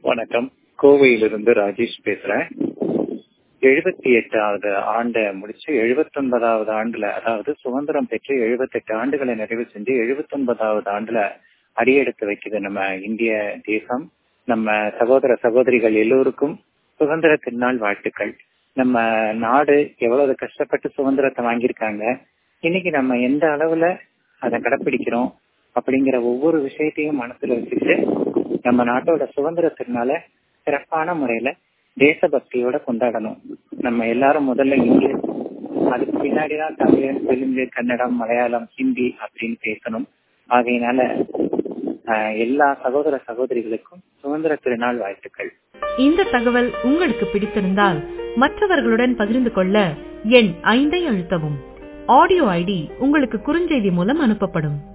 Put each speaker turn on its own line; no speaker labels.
வணக்கம் கோவையிலிருந்து ராஜேஷ் பேசுறேன் எழுபத்தி எட்டாவது ஆண்டை முடிச்சு எழுபத்தி ஒன்பதாவது ஆண்டுல அதாவது சுதந்திரம் பெற்று எழுபத்தி எட்டு ஆண்டுகளை நிறைவு செஞ்சு எழுபத்தி ஒன்பதாவது ஆண்டுல அடியெடுத்து வைக்குது நம்ம இந்திய தேசம் நம்ம சகோதர சகோதரிகள் எல்லோருக்கும் சுதந்திர திருநாள் வாழ்த்துக்கள் நம்ம நாடு எவ்வளவு கஷ்டப்பட்டு சுதந்திரத்தை வாங்கியிருக்காங்க இன்னைக்கு நம்ம எந்த அளவுல அதை கடைப்பிடிக்கிறோம் அப்படிங்கிற ஒவ்வொரு விஷயத்தையும் மனசுல வச்சுட்டு நம்ம நாட்டோட சுதந்திர திருநாள சிறப்பான முறையில தேசபக்தியோட கொண்டாடணும் நம்ம எல்லாரும் முதல்ல இங்கிலீஷ் அதுக்கு பின்னாடிதான் தமிழ் தெலுங்கு கன்னடம் மலையாளம் ஹிந்தி அப்படின்னு பேசணும் ஆகையினால எல்லா சகோதர சகோதரிகளுக்கும் சுதந்திர திருநாள் வாழ்த்துக்கள்
இந்த தகவல் உங்களுக்கு பிடித்திருந்தால் மற்றவர்களுடன் பகிர்ந்து கொள்ள எண் ஐந்தை அழுத்தவும் ஆடியோ ஐடி உங்களுக்கு குறுஞ்செய்தி மூலம் அனுப்பப்படும்